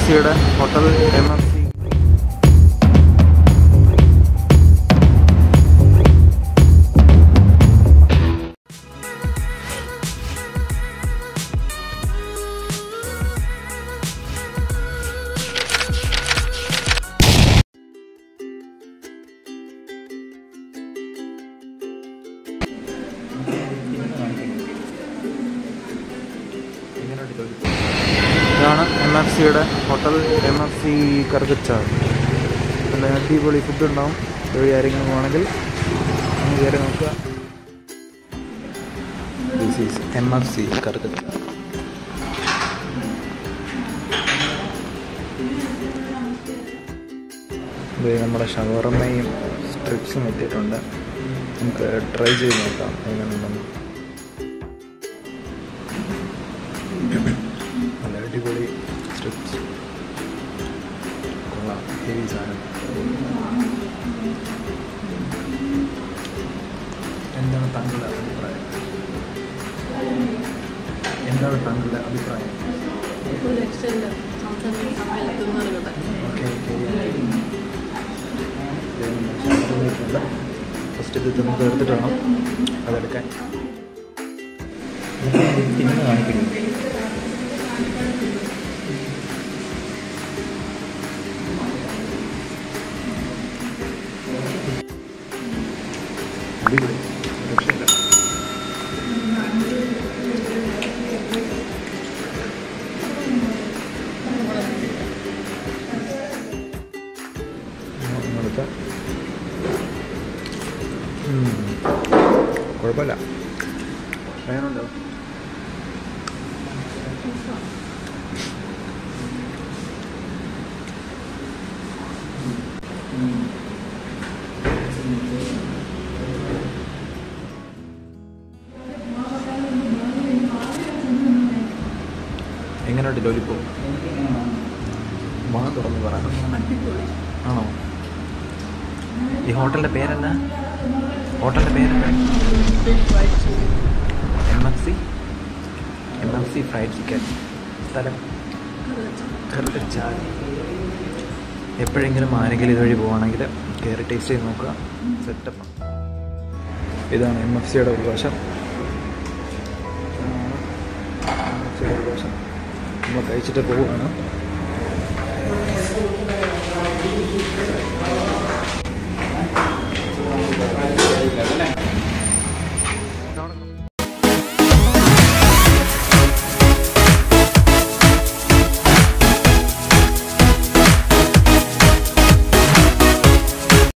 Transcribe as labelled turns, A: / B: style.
A: സിയുടെ hotel M F C ഇതാണ് M F സിയുടെ hotel M F C Karukachal നല്ല അടിപൊളി ഫുഡ് ഉണ്ടാവും ഇതുവഴി ആരെങ്കിലും വേണമെങ്കിൽ ഒന്ന് കയറി നോക്കുക this is M F C Karukachal ഇത് നമ്മുടെ ഷവർമ്മയും സ്ട്രിപ്സും എത്തിയിട്ടുണ്ട് നമുക്ക് ട്രൈ ചെയ്ത് നോക്കാം എങ്ങനെയുണ്ടെന്ന് നല്ല അടിപൊളി സ്ട്രിപ്സ് കൊള്ളാം ഹെവി സാധനം എന്താണ് താങ്കളുടെ അഭിപ്രായം എന്താണ് താങ്കളുടെ അഭിപ്രായം
B: ഒരു രക്ഷയില്ല സംസാരിക്കുന്ന സമയത്തുന്നത് കേട്ടെ
A: ഓക്കെ ഓക്കെ ഫസ്റ്റ് ഇത് നമുക്ക് എടുത്തിട്ട് വേണം അതെടുക്കാൻ പിന്നെ കാണിക്കുന്നു അടിപൊളി രക്ഷയില്ല നമ്മളെടുത്ത കുഴപ്പമില്ല വേണമല്ലോ എങ്ങനെയുണ്ട് ലോലിപ്പോ വാ തുറന്ന് പറ ആണോ ഈ ഹോട്ടലിൻ്റെ പേരെന്താ ഹോട്ടലിൻ്റെ പേരെന്താ M F C M F C fried chicken സ്ഥലം കറുകച്ചാൽ എപ്പോഴെങ്കിലും ആരെങ്കിലും ഇതുവഴി പോവുകയാണെങ്കിൽ കയറി ടേസ്റ്റ് ചെയ്ത് നോക്കുക സെറ്റപ്പ് ഇതാണ് എം എഫ് സിയുടെ ഒരു വശം എം എഫ് സിയുടെ ഒരു വശം നമ്മൾ കഴിച്ചിട്ട് പോവുകയാണ്